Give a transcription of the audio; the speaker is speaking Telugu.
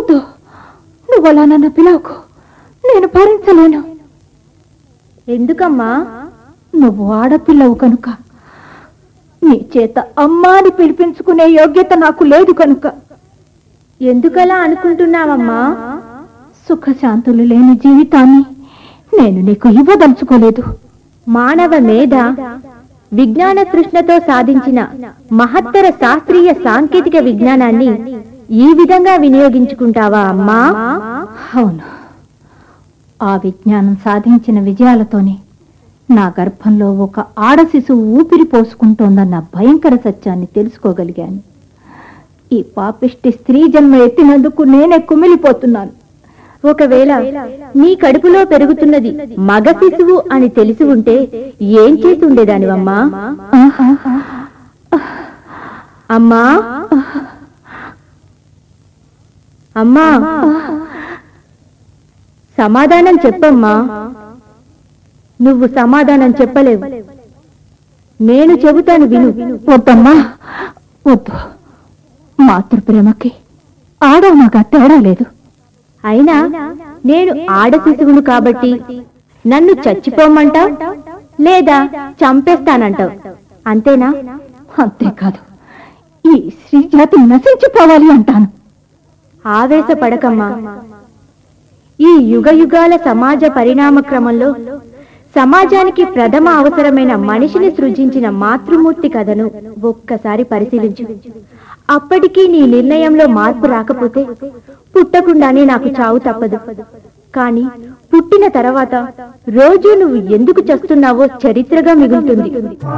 వద్దు నువ్వు అలా నన్ను పిలవకు నేను భరించలేను ఎందుకమ్మా నువ్వు ఆడపిల్లవు కనుక నీ చేత అమ్మా అని పిలిపించుకునే యోగ్యత నాకు లేదు కనుక ఎందుకలా అనుకుంటున్నావమ్మా సుఖశాంతులు లేని జీవితాన్ని నేను నీకు ఇవ్వదలుచుకోలేదు మానవ మేధ విజ్ఞాన తృష్ణతో సాధించిన మహత్తర శాస్త్రీయ సాంకేతిక విజ్ఞానాన్ని ఈ విధంగా వినియోగించుకుంటావా అమ్మా అవును ఆ విజ్ఞానం సాధించిన విజయాలతోనే నా గర్భంలో ఒక ఆడ శిశువు ఊపిరి పోసుకుంటోందన్న భయంకర సత్యాన్ని తెలుసుకోగలిగాను ఈ పాపిష్టి స్త్రీ జన్మ ఎత్తినందుకు నేనే కుమిలిపోతున్నాను ఒకవేళ నీ కడుపులో పెరుగుతున్నది మగ శిశువు అని తెలిసి ఉంటే ఏం చేసి ఉండేదానివమ్మా అమ్మా అమ్మా సమాధానం చెప్పమ్మా నువ్వు సమాధానం చెప్పలేవు నేను చెబుతాను విను వద్దమ్మా వద్దు మాతృప్రేమకి ఆడవనగా తేడా లేదు అయినా నేను ఆడ శిశువును కాబట్టి నన్ను చచ్చిపోమంటావు లేదా చంపేస్తానంటావు అంతేనా అంతేకాదు ఈ స్త్రీ జాతి నశించిపోవాలి అంటాను ఆవేశపడకమ్మా ఈ యుగ యుగాల సమాజ పరిణామ క్రమంలో సమాజానికి ప్రథమ అవసరమైన మనిషిని సృజించిన మాతృమూర్తి కథను ఒక్కసారి పరిశీలించు అప్పటికీ నీ నిర్ణయంలో మార్పు రాకపోతే పుట్టకుండానే నాకు చావు తప్పదు కానీ పుట్టిన తర్వాత రోజు నువ్వు ఎందుకు చస్తున్నావో చరిత్రగా మిగులుతుంది